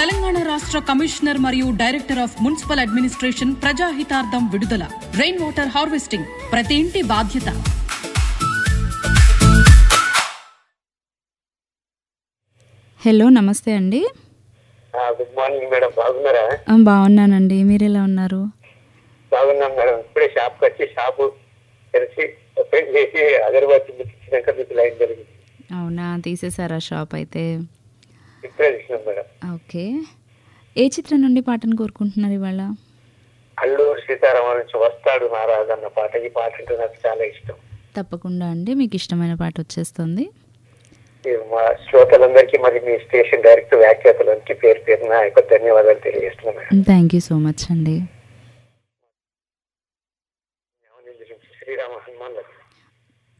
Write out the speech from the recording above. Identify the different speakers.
Speaker 1: తెలంగాణ రాష్ట్ర కమిషనర్ మరియు director of municipal administration ప్రజాహితార్థం విడుదల రెయిన్ వాటర్ హార్వెస్టింగ్ ప్రతి ఇంటి బాధ్యత
Speaker 2: హలో నమస్తే అండి
Speaker 3: గుడ్ మార్నింగ్ మేడం బాగున్నారా
Speaker 2: ఆ, బాగున్నానండి మీరు ఎలా ఉన్నారు
Speaker 3: బాగున్నాం మేడం ఇప్పుడే షాప్కి వచ్చి షాపు తెరిచి ఓపెన్ చేసి అగరబత్తి ముట్టించినాక మీకు లైన్ జరిగింది
Speaker 2: అవునా తీసేసారా షాప్ అయితే
Speaker 3: ఇప్పుడే చూసినాం మేడం
Speaker 2: ఓకే ఏ చిత్రం నుండి పాటను కోరుకుంటున్నారు ఇవాళ
Speaker 3: అల్లూరు సీతారామ నుంచి వస్తాడు నారాజు అన్న పాట ఈ పాట అంటే నాకు చాలా ఇష్టం
Speaker 2: తప్పకుండా అండి మీకు ఇష్టమైన పాట వచ్చేస్తుంది
Speaker 3: ఇది మా శ్రోతలందరికీ మరి మీ స్టేషన్ డైరెక్టర్ వ్యాఖ్యాతలందరికీ పేరు పేరు నా యొక్క ధన్యవాదాలు తెలియజేస్తున్నాం madam
Speaker 2: thank you so much అండి
Speaker 3: శ్రీరామ హనుమాన్